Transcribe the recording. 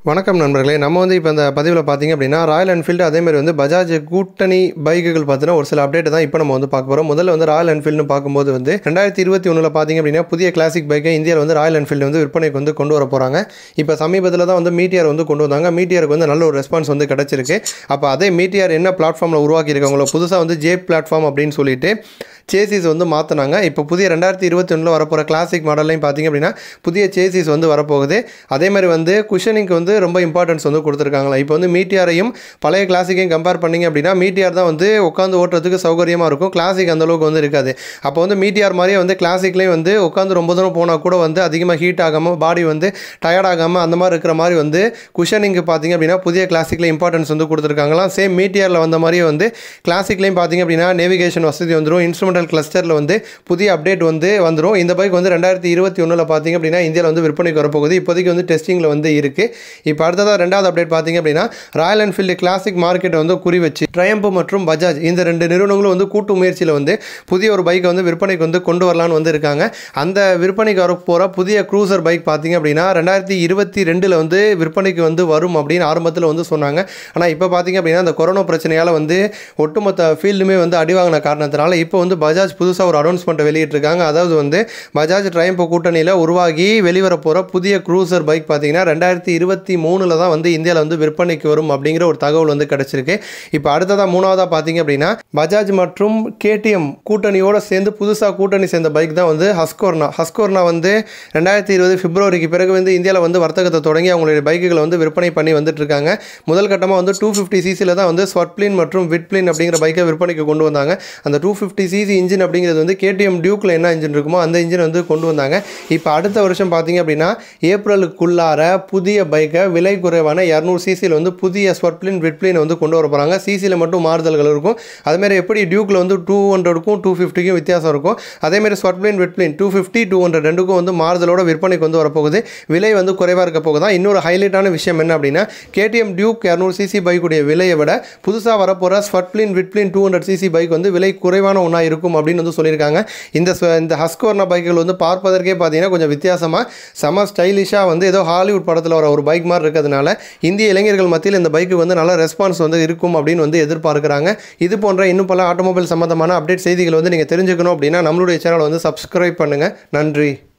வணக்கம் நண்பர்களே நம்ம வந்து இப்போ இந்த பதிவில் பார்த்தீங்க அப்படின்னா ராயல் என்ஃபீல்டு அதேமாதிரி வந்து பஜாஜ் கூட்டணி பைக்குகள் பார்த்தீங்கன்னா ஒரு சில அப்டேட் தான் இப்போ நம்ம வந்து பார்க்க போகிறோம் முதல்ல வந்து ராயல் என்ஃபீல்டு பார்க்கும்போது வந்து ரெண்டாயிரத்தி இருபத்தி ஒன்றில் பார்த்தீங்க அப்படின்னா புதிய கிளாசிக் பைக்கை இந்தியாவில் வந்து ராயல் என்ஃபீல்டு வந்து விற்பனைக்கு வந்து கொண்டு வர போகிறாங்க இப்போ சமீபத்தில் தான் வந்து மீட்டியர் வந்து கொண்டு வந்தாங்க மீட்டியருக்கு வந்து நல்ல ஒரு ரெஸ்பான்ஸ் வந்து கிடச்சிருக்கு அப்போ அதே மீட்டியர் என்ன பிளாட்ஃபார்மில் உருவாக்கியிருக்காங்களோ புதுசாக வந்து ஜே பிளாட்ஃபார்ம் அப்படின்னு சொல்லிட்டு சேசிஸ் வந்து மாற்றினாங்க இப்போ புதிய ரெண்டாயிரத்தி இருபத்தி ஒன்றில் வரப்போகிற கிளாசிக் மாடல்லையும் பார்த்தீங்க அப்படின்னா புதிய சேசிஸ் வந்து வரப்போகுது அதே மாதிரி வந்து குஷனிங்க்கு வந்து ரொம்ப இம்பார்ட்டன்ஸ் வந்து கொடுத்துருக்காங்களா இப்போ வந்து மீட்டியாரையும் பழைய கிளாசிக்கையும் கம்பேர் பண்ணிங்க அப்படின்னா மீட்டியார் தான் வந்து உட்காந்து ஓட்டுறதுக்கு சௌகரியமாக இருக்கும் கிளாசிக் அந்தளவுக்கு வந்து இருக்காது அப்போ வந்து மீட்டியார் மாதிரியே வந்து கிளாசிக்லேயும் வந்து உட்காந்து ரொம்ப தூரம் போனால் கூட வந்து அதிகமாக ஹீட் ஆகாமல் பாடி வந்து டயர்ட் ஆகாமல் அந்த மாதிரி இருக்கிற மாதிரி வந்து குஷனிங்க்கு பார்த்தீங்க அப்படின்னா புதிய கிளாசிக்கில் இம்பார்ட்டன்ஸ் வந்து கொடுத்துருக்காங்களாம் சேம் மீட்டியரில் வந்த மாதிரியே வந்து கிளாசிக்லேயும் பார்த்தீங்க அப்படின்னா நேவிகேஷன் வசதி வந்துடும் இன்ஸ்ட்ருமெண்டல் கிளஸ்டரில் வந்து புதிய அப்டேட் வந்து வந்துடும் இந்த பைக் வந்து ரெண்டாயிரத்தி இருபத்தி ஒன்றில் பார்த்தீங்க அப்படின்னா இந்தியாவில் வந்து விற்பனைக்கு வரப்போகுது இப்போதைக்கு வந்து டெஸ்டிங்கில் வந்து இருக்குது இப்போ அடுத்ததாக ரெண்டாவது அப்டேட் பார்த்தீங்க அப்படின்னா ராயல் என்ஃபீல்டு கிளாசிக் மார்க்கெட்டை வந்து குறி வச்சு ட்ரயம்பு மற்றும் பஜாஜ் இந்த ரெண்டு நிறுவனங்களும் வந்து கூட்டு முயற்சியில் வந்து புதிய ஒரு பைக்கை வந்து விற்பனைக்கு வந்து கொண்டு வரலான்னு வந்து இருக்காங்க அந்த விற்பனைக்கு வர போகிற புதிய க்ரூசர் பைக் பார்த்தீங்க அப்படின்னா ரெண்டாயிரத்தி இருபத்தி ரெண்டில் வந்து விற்பனைக்கு வந்து வரும் அப்படின்னு ஆரம்பத்தில் வந்து சொன்னாங்க ஆனால் இப்போ பார்த்தீங்க அப்படின்னா அந்த கொரோனா பிரச்சனையால் வந்து ஒட்டுமொத்த ஃபீல்டுமே வந்து அடி வாங்கின காரணத்தினால இப்போ வந்து பஜாஜ் புதுசாக ஒரு அனௌன்ஸ்மெண்ட்டை வெளியிட்டிருக்காங்க அதாவது வந்து பஜாஜ் ட்ரையம்போ கூட்டணியில் உருவாகி வெளிவர போகிற புதிய க்ரூசர் பைக் பார்த்தீங்கன்னா ரெண்டாயிரத்தி இருபத்தி மூணில் தான் வந்து இந்தியாவில் வந்து விற்பனைக்கு வரும் அப்படிங்கிற ஒரு தகவல் வந்து கிடச்சிருக்கு இப்போ அடுத்ததாக மூணாவதாக பார்த்தீங்க அப்படின்னா பஜாஜ் மற்றும் கேடிஎம் கூட்டணியோடு சேர்ந்து புதுசாக கூட்டணி சேர்ந்த பைக் தான் வந்து ஹஸ்கோர்னா ஹஸ்கோர்னா வந்து ரெண்டாயிரத்தி இருபது பிப்ரவரிக்கு பிறகு வந்து இந்தியாவில் வந்து வர்த்தகத்தை தொடங்கி அவங்களுடைய பைக்குகளை வந்து விற்பனை பண்ணி வந்துட்டு இருக்காங்க முதல் கட்டமாக வந்து டூ ஃபிஃப்டி சிசியில் தான் வந்து ஸ்வட்ப்ளின் மற்றும் விட்ப்ளின் அப்படிங்கிற பைக்கை விற்பனைக்கு கொண்டு வந்தாங்க அந்த டூ ஃபிஃப்டி சிசி இன்ஜின் அப்படிங்கிறது வந்து கேடிஎம் டியூக்கில் என்ன இன்ஜின் இருக்குமோ அந்த இன்ஜின் வந்து கொண்டு வந்தாங்க இப்போ அடுத்த வருஷம் பார்த்தீங்க அப்படின்னா ஏப்ரலுக்குள்ளார புதிய பைக்கை விலை குறைவான இரநூறு சிசியில் வந்து புதிய ஸ்வட்ப்ளின் விட்ப்ளின் வந்து கொண்டு வர போகிறாங்க சிசியில் மட்டும் மாறுதல்கள் இருக்கும் அதேமாதிரி எப்படி டியூக்கில் வந்து டூ ஹண்ட்ரடுக்கும் டூ ஃபிஃப்டிக்கும் வித்தியாசம் இருக்கும் அதேமாதிரி Svartpilen Vitpilen two fifty two hundred ரெண்டுக்கும் வந்து மாறுதலோட விற்பனைக்கு வந்து வரப்போகுது விலை வந்து குறைவாக இருக்க போகுதா இன்னொரு ஹைலைட்டான விஷயம் என்ன அப்படின்னா கேடிஎம் டியூக் இரநூறு சிசி பைக்குடைய விலையை விட புதுசாக வரப்போகிற Svartpilen Vitpilen two hundred CC bike வந்து விலை குறைவான ஒன்றா இருக்கும் அப்படின்னு வந்து சொல்லியிருக்காங்க இந்த ஸ்வ- இந்த ஹஸ்கோர்னா பைக்குகள் வந்து பார்ப்பதற்கே பார்த்தீங்கன்னா கொஞ்சம் வித்தியாசமாக செம ஸ்டைலிஷாக வந்து ஏதோ ஹாலிவுட் படத்தில் வர ஒரு பைக் மாதிரி இருக்கிறதுனால இந்திய இளைஞர்கள் மத்தியில் இந்த பைக்கு வந்து நல்ல ரெஸ்பான்ஸ் வந்து இருக்கும் அப்படின்னு வந்து எதிர்பார்க்குறாங்க இது போன்ற இன்னும் பல ஆட்டோமொபைல் சம்மந்தமான அப்டேட் செய்திகள் வந்து நீங்கள் தெரிஞ்சுக்கணும் அப்படின்னா நம்மளுடைய சேனலை வந்து சப்ஸ்கிரைப் பண்ணுங்கள் நன்றி